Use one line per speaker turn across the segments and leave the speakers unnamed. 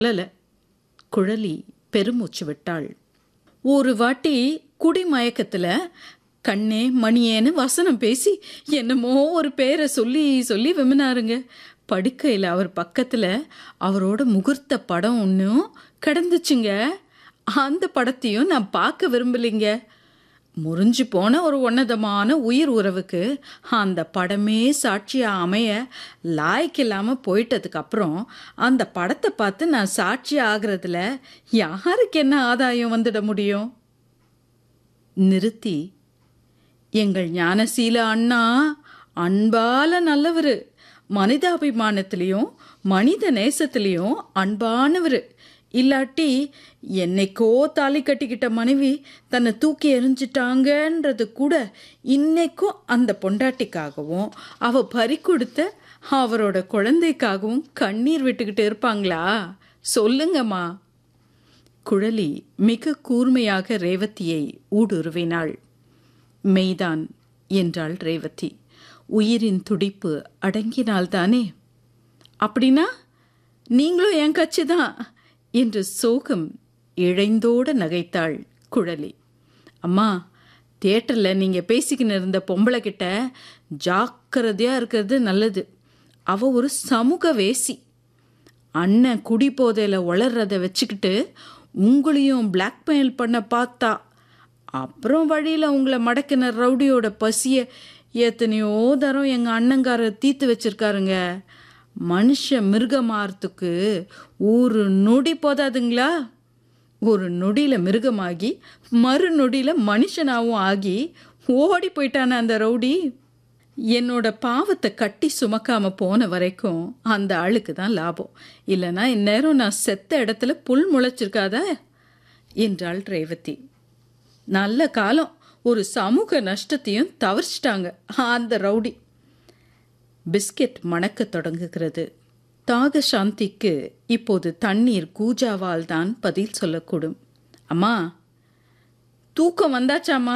சொல்லல குழலி பெருமூச்சு விட்டாள் ஒரு வாட்டி குடிமயக்கத்துல கண்ணே மணியேன்னு வசனம் பேசி என்னமோ ஒரு பேரை சொல்லி சொல்லி விமனாருங்க படுக்கையில் அவர் பக்கத்தில் அவரோட முகூர்த்த படம் ஒன்றும் கிடந்துச்சுங்க அந்த படத்தையும் நான் பார்க்க விரும்பலைங்க முறிஞ்சு போன ஒரு உன்னதமான உயிர் உறவுக்கு அந்த படமே சாட்சியா அமைய லாய்க்கு இல்லாமல் போயிட்டதுக்கு அப்புறம் அந்த படத்தை பார்த்து நான் சாட்சி ஆகிறதுல யாருக்கு என்ன ஆதாயம் வந்துட முடியும் நிறுத்தி எங்கள் ஞானசீல அண்ணா அன்பால நல்லவர் மனிதாபிமானத்திலையும் மனித நேசத்திலையும் அன்பானவர் இல்லாட்டி என்னைக்கோ தாலி கட்டிக்கிட்ட மனைவி தன்னை தூக்கி எறிஞ்சிட்டாங்கன்றது கூட இன்னைக்கும் அந்த பொண்டாட்டிக்காகவும் அவ பறி கொடுத்த அவரோட குழந்தைக்காகவும் கண்ணீர் விட்டுக்கிட்டு இருப்பாங்களா சொல்லுங்கம்மா குழலி மிக கூர்மையாக ரேவதியை ஊடுருவினாள் மெய்தான் என்றாள் ரேவதி உயிரின் துடிப்பு அடங்கினால்தானே அப்படின்னா நீங்களும் என் கட்சி தான் என்று சோகம் இழைந்தோடு நகைத்தாள் குழலி அம்மா தியேட்டரில் நீங்கள் பேசிக்கின்னு இருந்த பொம்பளை கிட்ட ஜாக்கிரதையாக இருக்கிறது நல்லது அவ ஒரு சமூக வேசி அண்ணன் குடி போதையில் வளர்றத வச்சுக்கிட்டு உங்களையும் பிளாக்மெயில் பண்ண பார்த்தா அப்புறம் வழியில் உங்களை மடக்கின ரவுடியோட பசியை எத்தனையோ தரம் எங்கள் அண்ணங்காரர் தீர்த்து வச்சிருக்காருங்க மனுஷ மிருகமாறத்துக்கு ஒரு நொடி போதாதுங்களா ஒரு நொடியில் மிருகமாகி மறு நொடியில் மனுஷனாகவும் ஆகி ஓடி போயிட்டான அந்த ரவுடி என்னோட பாவத்தை கட்டி சுமக்காம போன வரைக்கும் அந்த ஆளுக்கு தான் லாபம் இல்லைன்னா இந்நேரம் நான் செத்த இடத்துல புல் முளைச்சிருக்காதா என்றாள் ரேவதி நல்ல காலம் ஒரு சமூக நஷ்டத்தையும் தவிர்ச்சிட்டாங்க அந்த ரவுடி பிஸ்கெட் மணக்கத் தொடங்குகிறது தாக சாந்திக்கு இப்போது தண்ணீர் கூஜாவால் தான் பதில் சொல்லக்கூடும் அம்மா தூக்கம் வந்தாச்சாம்மா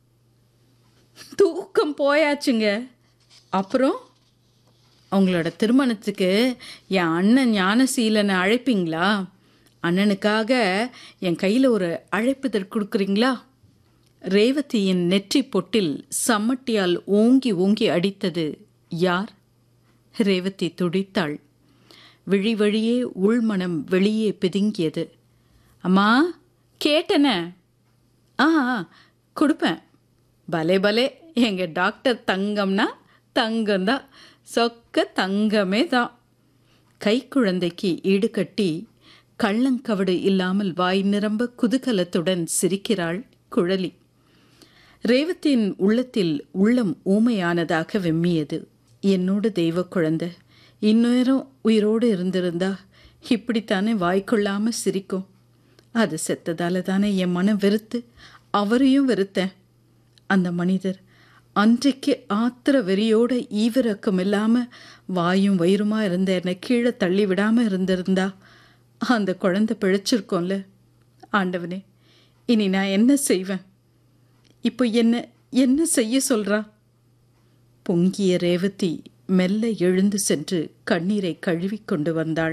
தூக்கம் போயாச்சுங்க அப்புறம் அவங்களோட திருமணத்துக்கு என் அண்ணன் ஞானசீலனை அழைப்பீங்களா அண்ணனுக்காக என் கையில் ஒரு அழைப்புதல் கொடுக்குறீங்களா ரேவதியின் நெற்றி பொட்டில் சம்மட்டியால் ஓங்கி ஓங்கி அடித்தது யார் ரேவதி துடித்தாள் விழி வழியே உள்மனம் வெளியே பிதுங்கியது அம்மா கேட்டன ஆ கொடுப்பேன் பலே பலே எங்கள் டாக்டர் தங்கம்னா தங்கம்தான் சொக்க தங்கமே தான் கைக்குழந்தைக்கு ஈடுகட்டி கள்ளங்கவடு இல்லாமல் வாய் நிரம்ப குதூகலத்துடன் சிரிக்கிறாள் குழலி ரேவத்தின் உள்ளத்தில் உள்ளம் ஊமையானதாக வெம்மியது என்னோட தெய்வ குழந்தை இந்நேரம் உயிரோடு இருந்திருந்தா இப்படித்தானே வாய்க்கொள்ளாம சிரிக்கும் அது செத்ததால தானே என் மனம் வெறுத்து அவரையும் வெறுத்தேன் அந்த மனிதர் அன்றைக்கு ஆத்திர வெறியோட ஈவிரக்கம் இல்லாம வாயும் வயிறுமா இருந்த என்னை கீழே தள்ளி விடாம இருந்திருந்தா அந்த குழந்தை பிழைச்சிருக்கோம்ல ஆண்டவனே இனி நான் என்ன செய்வேன் இப்போ என்ன என்ன செய்ய சொல்றா பொங்கிய ரேவதி மெல்ல எழுந்து சென்று கண்ணீரை கழுவி கொண்டு வந்தாள்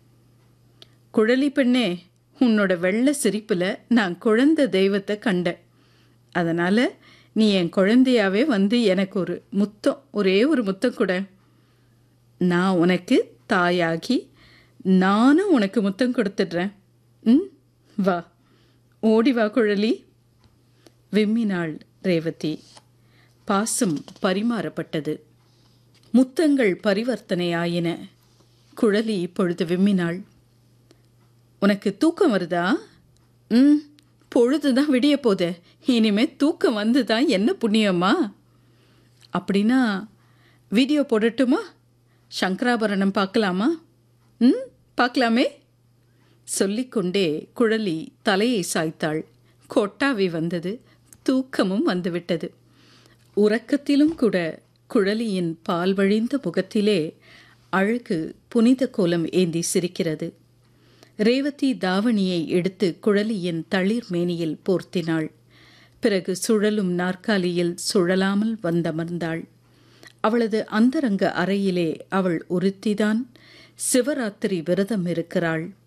குழலி பெண்ணே உன்னோட வெள்ள சிரிப்புல நான் குழந்தை தெய்வத்தை கண்டேன் அதனால நீ என் குழந்தையாவே வந்து எனக்கு ஒரு முத்தம் ஒரே ஒரு முத்தம் கூட நான் உனக்கு தாயாகி நானும் உனக்கு முத்தம் கொடுத்துடுறேன் ம் வா ஓடி வா குழலி விம்மினாள் ரேவதி பாசம் பரிமாறப்பட்டது முத்தங்கள் பரிவர்த்தனையாயின குழலி இப்பொழுது விம்மினாள் உனக்கு தூக்கம் வருதா ம் பொழுதுதான் விடிய போதே இனிமே தூக்கம் வந்து தான் என்ன புண்ணியம்மா அப்படின்னா வீடியோ போடட்டுமா சங்கராபரணம் பார்க்கலாமா ம் பார்க்கலாமே சொல்லிக்கொண்டே குழலி தலையை சாய்த்தாள் கொட்டாவி வந்தது தூக்கமும் வந்துவிட்டது உறக்கத்திலும் கூட குழலியின் பால் வழிந்த முகத்திலே அழகு புனித கோலம் ஏந்தி சிரிக்கிறது ரேவதி தாவணியை எடுத்து குழலியின் தளிர் மேனியில் போர்த்தினாள் பிறகு சுழலும் நாற்காலியில் சுழலாமல் வந்தமர்ந்தாள் அவளது அந்தரங்க அறையிலே அவள் ஒருத்திதான் சிவராத்திரி விரதம் இருக்கிறாள்